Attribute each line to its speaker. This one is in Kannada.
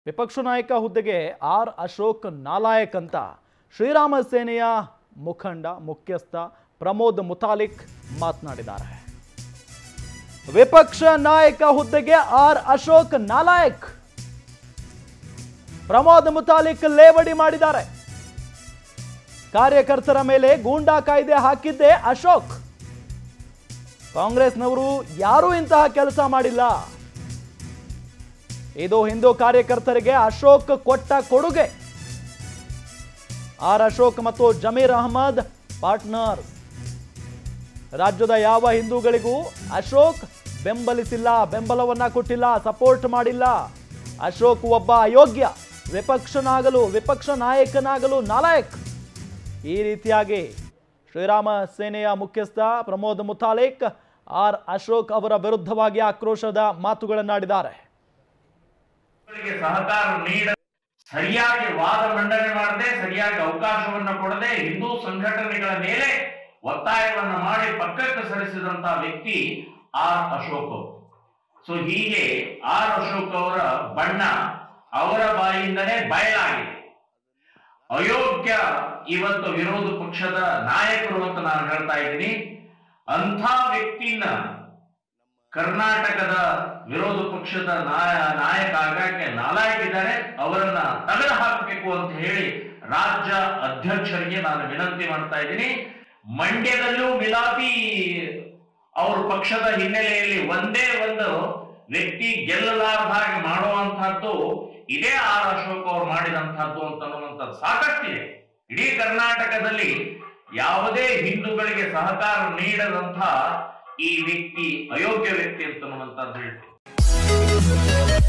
Speaker 1: ವಿಪಕ್ಷ ನಾಯಕ ಹುದ್ದೆಗೆ ಆರ್ ಅಶೋಕ್ ನಾಲಾಯಕ್ ಅಂತ ಶ್ರೀರಾಮ ಸೇನೆಯ ಮುಖಂಡ ಮುಖ್ಯಸ್ಥ ಪ್ರಮೋದ್ ಮುತಾಲಿಕ್ ಮಾತನಾಡಿದ್ದಾರೆ ವಿಪಕ್ಷ ನಾಯಕ ಹುದ್ದೆಗೆ ಆರ್ ಅಶೋಕ್ ನಾಲಾಯಕ್ ಪ್ರಮೋದ್ ಮುತಾಲಿಕ್ ಲೇವಡಿ ಮಾಡಿದ್ದಾರೆ ಕಾರ್ಯಕರ್ತರ ಮೇಲೆ ಗೂಂಡಾ ಕಾಯ್ದೆ ಹಾಕಿದ್ದೆ ಅಶೋಕ್ ಕಾಂಗ್ರೆಸ್ನವರು ಯಾರೂ ಇಂತಹ ಕೆಲಸ ಮಾಡಿಲ್ಲ ಇದು ಹಿಂದೂ ಕಾರ್ಯಕರ್ತರಿಗೆ ಅಶೋಕ್ ಕೊಟ್ಟ ಕೊಡುಗೆ ಆರ್ ಅಶೋಕ್ ಮತ್ತು ಜಮೀರ್ ಅಹಮದ್ ಪಾರ್ಟ್ನರ್ ರಾಜ್ಯದ ಯಾವ ಹಿಂದೂಗಳಿಗೂ ಅಶೋಕ್ ಬೆಂಬಲಿಸಿಲ್ಲ ಬೆಂಬಲವನ್ನ ಕೊಟ್ಟಿಲ್ಲ ಸಪೋರ್ಟ್ ಮಾಡಿಲ್ಲ ಅಶೋಕ್ ಒಬ್ಬ ಅಯೋಗ್ಯ ವಿಪಕ್ಷನಾಗಲು ವಿಪಕ್ಷ ನಾಯಕನಾಗಲು ನಾಲಾಯಕ್ ಈ ರೀತಿಯಾಗಿ ಶ್ರೀರಾಮ ಸೇನೆಯ ಮುಖ್ಯಸ್ಥ ಪ್ರಮೋದ್ ಮುತಾಲಿಕ್ ಆರ್ ಅಶೋಕ್ ಅವರ ವಿರುದ್ಧವಾಗಿ ಆಕ್ರೋಶದ ಮಾತುಗಳನ್ನಾಡಿದ್ದಾರೆ
Speaker 2: ಗಳಿಗೆ ಸಹಕಾರ ನೀಡ ಸರಿಯಾಗಿ ವಾದ ಮಂಡನೆ ಮಾಡದೆ ಸರಿಯಾಗಿ ಅವಕಾಶವನ್ನ ಕೊಡದೆ ಹಿಂದೂ ಸಂಘಟನೆಗಳ ಮೇಲೆ ಒತ್ತಾಯವನ್ನ ಮಾಡಿ ಪಕ್ಕಕ್ಕೆ ಸರಿಸಿದಂತ ವ್ಯಕ್ತಿ ಆರ್ ಅಶೋಕ್ ಸೊ ಹೀಗೆ ಆರ್ ಅಶೋಕ್ ಅವರ ಬಣ್ಣ ಅವರ ಬಾಯಿಂದನೇ ಬಯಲಾಗಿದೆ ಅಯೋಗ್ಯ ಇವತ್ತು ವಿರೋಧ ಪಕ್ಷದ ನಾಯಕರು ಅಂತ ನಾನು ಹೇಳ್ತಾ ಇದ್ದೀನಿ ಅಂಥ ವ್ಯಕ್ತಿನ ಕರ್ನಾಟಕದ ವಿರೋಧ ಪಕ್ಷದ ನಾಯ- ನಾಯಕ ಆಗಕ್ಕೆ ನಾಲಾಯಕಿದ್ದಾರೆ ಅವರನ್ನ ತಗಡು ಹಾಕಬೇಕು ಅಂತ ಹೇಳಿ ರಾಜ್ಯ ಅಧ್ಯಕ್ಷರಿಗೆ ನಾನು ವಿನಂತಿ ಮಾಡ್ತಾ ಇದ್ದೀನಿ ಮಂಡ್ಯದಲ್ಲೂ ಮಿಲಾಪಿ ಅವ್ರ ಪಕ್ಷದ ಹಿನ್ನೆಲೆಯಲ್ಲಿ ಒಂದೇ ಒಂದು ವ್ಯಕ್ತಿ ಗೆಲ್ಲಲಾರದ ಹಾಗೆ ಮಾಡುವಂತಹದ್ದು ಇದೇ ಆರ್ ಅಶೋಕ್ ಅವ್ರು ಮಾಡಿದಂತಹದ್ದು ಅಂತ ಅನ್ನುವಂಥದ್ದು ಸಾಕಷ್ಟಿದೆ ಇಡೀ ಕರ್ನಾಟಕದಲ್ಲಿ ಯಾವುದೇ ಹಿಂದೂಗಳಿಗೆ ಸಹಕಾರ ನೀಡದಂತಹ ಈ ವ್ಯಕ್ತಿ ಅಯೋಗ್ಯ ವ್ಯಕ್ತಿ ಅಂತ ಅನ್ನುವಂಥದ್ದು ಹೇಳ್ತೀನಿ